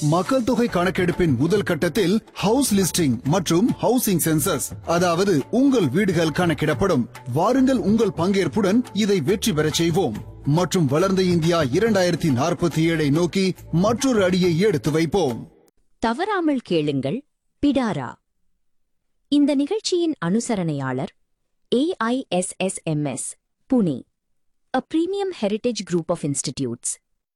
மக்கள் தொகை கணக்கெடுப்பின் முதல் கட்டத்தில் ஹவுஸ் லிஸ்டிங் மற்றும் ஹவுசிங் சென்சஸ் அதாவது உங்கள் வீடுகள் கணக்கிடப்படும் வாருங்கள் உங்கள் பங்கேற்புடன் இதை வெற்றி பெறச் செய்வோம் மற்றும் வளர்ந்த இந்தியா இரண்டாயிரத்தி நாற்பத்தி ஏழை நோக்கி மற்றொரு அடியை எடுத்து வைப்போம் தவறாமல் கேளுங்கள் பிடாரா இந்த நிகழ்ச்சியின் அனுசரணையாளர் AISSMS Pune a premium heritage group of institutes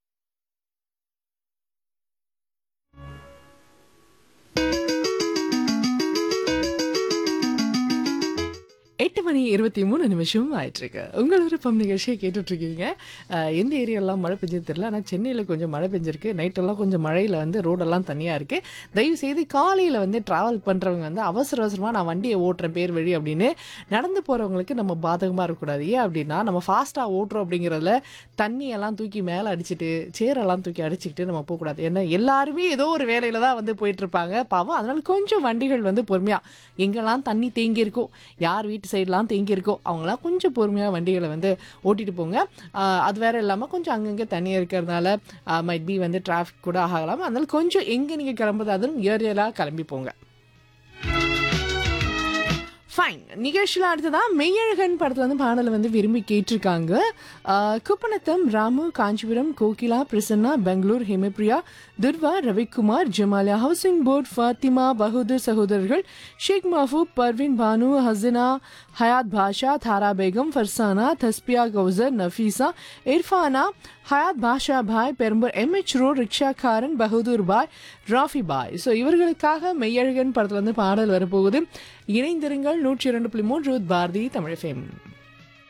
எட்டு மணி இருபத்தி மூணு நிமிஷம் ஆயிட்டிருக்கு உங்கள் விருப்பம் நிகழ்ச்சியை கேட்டுட்டு இருக்கீங்க அஹ், எந்த ஏரியாலாம் மழை பெஞ்சது தெரியல ஆனால் சென்னையில் கொஞ்சம் மழை பெஞ்சிருக்கு நைட்டெல்லாம் கொஞ்சம் மழையில் வந்து ரோடெல்லாம் தனியாக இருக்குது தயவு செய்து காலையில் வந்து ட்ராவல் பண்ணுறவங்க வந்து அவசர அவசரமாக நான் வண்டியை ஓட்டுறேன் பேர் வழி அப்படின்னு நடந்து போகிறவங்களுக்கு நம்ம பாதகமாக இருக்கக்கூடாது ஏன் அப்படின்னா நம்ம ஃபாஸ்ட்டாக ஓட்டுறோம் அப்படிங்கிறதுல தண்ணியெல்லாம் தூக்கி மேலே அடிச்சிட்டு சேரெல்லாம் தூக்கி அடிச்சுக்கிட்டு நம்ம போகக்கூடாது ஏன்னா எல்லாருமே ஏதோ ஒரு வேலையில் தான் வந்து போயிட்டு இருப்பாங்க பாவம் அதனால கொஞ்சம் வண்டிகள் வந்து பொறுமையாக எங்கெல்லாம் தண்ணி தேங்கி இருக்கோ யார் வீட்டு சைட்லாம் தேங்கி இருக்கோ அவங்களாம் கொஞ்சம் பொறுமையாக வண்டிகளை வந்து ஓட்டிட்டு போங்க ஆஹ் அது வேற இல்லாமல் கொஞ்சம் அங்கங்கே தண்ணி இருக்கிறதுனால மைட் பி வந்து டிராஃபிக் கூட ஆகலாம் அதனால கொஞ்சம் எங்கே நீங்கள் கிளம்புறது அதுவும் ஏரியலாக கிளம்பி போங்க ஃபைன் நிகழ்ச்சியில் அடுத்ததான் மெய்யழகன் படத்தில் வந்து பாடலை வந்து விரும்பி கேட்டிருக்காங்க ஆஹ் குப்பநத்தம் ராமு காஞ்சிபுரம் கோகிலா பிரசன்னா பெங்களூர் ஹேமபிரியா துர்வா ரவிக்குமார் ஜமாலியா ஹவுசிங் போர்ட் ஃபாத்திமா பகதூர் சகோதரர்கள் ஷேக் மஹபூப் பர்வீன் பானு ஹசினா ஹயாத் பாஷா தாரா பேகம் ஃபர்சானா தஸ்பியா கௌசர் நஃபீஸா இர்ஃபானா ஹயாத் பாஷா பாய் பெரும்பூர் எம்ஹெச் ரோட் ரிக்ஷாக்காரன் பகதூர் பாய் ராஃபி பாய் ஸோ இவர்களுக்காக மெய்யழகன் படத்தில் வந்து பாடல் வரப்போகுது இணைந்திருங்கள் நூற்றி இரண்டு புள்ளி மூன்று பாரதி தமிழ் ஃபேம்